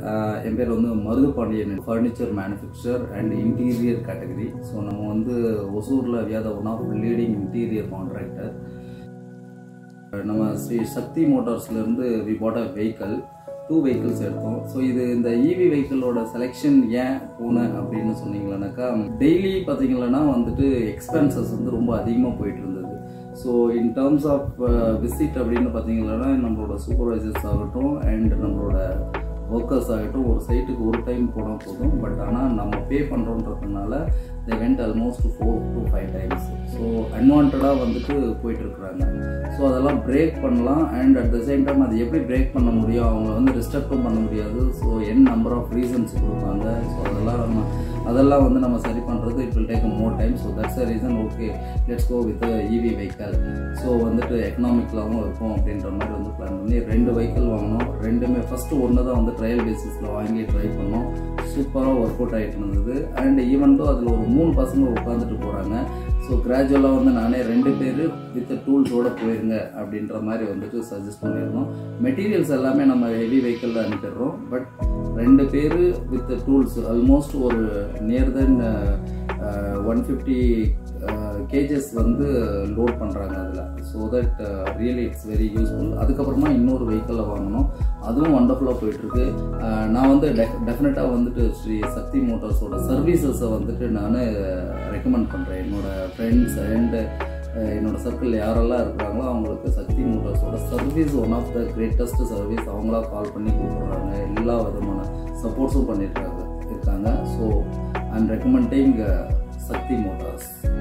ஆஹ் என் பேர் வந்து Marudhu Pandiyan furniture manufacture and interior category so நம்ம வந்து ஒசூரில் வியாத one of leading interior contractor நம்ம ஸ்ரீ சக்தி மோட்டார்ஸ்லேருந்து we bought a vehicle two vehicles எடுத்தோம் ஸோ இது இந்த இவி வெஹிக்கிளோட செலெக்ஷன் ஏன் போனேன் அப்படின்னு சொன்னீங்களானாக்கா டெய்லி பார்த்தீங்கன்னா வந்துட்டு எக்ஸ்பென்சஸ் வந்து ரொம்ப அதிகமாக போயிட்டு இருந்தது so in terms of visit அப்படின்னு பார்த்தீங்கன்னா நம்மளோட சூப்பர்வைசர்ஸ் ஆகட்டும் அண்ட் நம்மளோட ஒர்க்கர்ஸ் ஆகட்டும் ஒரு சைட்டுக்கு ஒரு டைம் போனால் போதும் பட் ஆனால் நம்ம பே பண்ணுறோன்றதுனால they went almost four to five times so அன்வான்டாக வந்துட்டு போயிட்டு இருக்கிறாங்க ஸோ அதெல்லாம் பிரேக் பண்ணலாம் and at the same time அது எப்படி பிரேக் பண்ண முடியும் அவங்க வந்து ரெஸ்ட்ரக்டும் பண்ண முடியாது so N number of reasons கொடுப்பாங்க ஸோ அதெல்லாம் நம்ம அதெல்லாம் வந்து நம்ம சரி பண்ணுறது it will take more time so that's a reason okay let's go with EV vehicle so வந்துட்டு எக்கனாமிக்கலாகவும் இருக்கும் அப்படின்ற மாதிரி வந்து பிளான் பண்ணி ரெண்டு வெஹிக்கல் வாங்கினோம் ரெண்டுமே ஃபஸ்ட்டு ஒன்று தான் வந்து ட்ரையல் பேசிஸில் வாங்கி ட்ரை பண்ணோம் சூப்பராக ஒர்க் அவுட் ஆகிட்டு இருந்தது அண்ட் ஈவன் தோ அதில் ஒரு மூணு பசங்க உட்காந்துட்டு போகிறாங்க ஸோ கிராஜுவலாக வந்து நானே ரெண்டு பேர் வித் டூல்ஸோடு போயிருங்க அப்படின்ற மாதிரி வந்துட்டு சஜஸ்ட் பண்ணியிருந்தோம் மெட்டீரியல்ஸ் எல்லாமே நம்ம ஹெவி வெஹிக்கிளில் அனுப்பிடுறோம் பட் ரெண்டு பேர் வித் டூல்ஸ் ஆல்மோஸ்ட் ஒரு near then one fifty kgs வந்து லோட் பண்ணுறாங்க அதில் so that really it's very useful அதுக்கப்புறமா இன்னொரு வெஹிக்கிளை வாங்கினோம் அதுவும் வண்டர்ஃபுல்லாக போயிட்டுருக்கு நான் வந்து டெஃப் டெஃபினட்டாக வந்துட்டு ஸ்ரீ சக்தி மோட்டார்ஸோட சர்வீசஸை வந்துட்டு நான் ரெக்கமெண்ட் பண்ணுறேன் என்னோடய ஃப்ரெண்ட்ஸ் அண்டு என்னோட சர்க்கிள் யாரெல்லாம் இருக்கிறாங்களோ அவங்களுக்கு சக்தி மோட்டார்ஸோட service one of the greatest service அவங்களா கால் பண்ணி கூப்பிடுறாங்க எல்லா விதமான சப்போர்ட்ஸும் பண்ணியிருக்காங்க இருக்காங்க so I'm recommending Sakthi Motors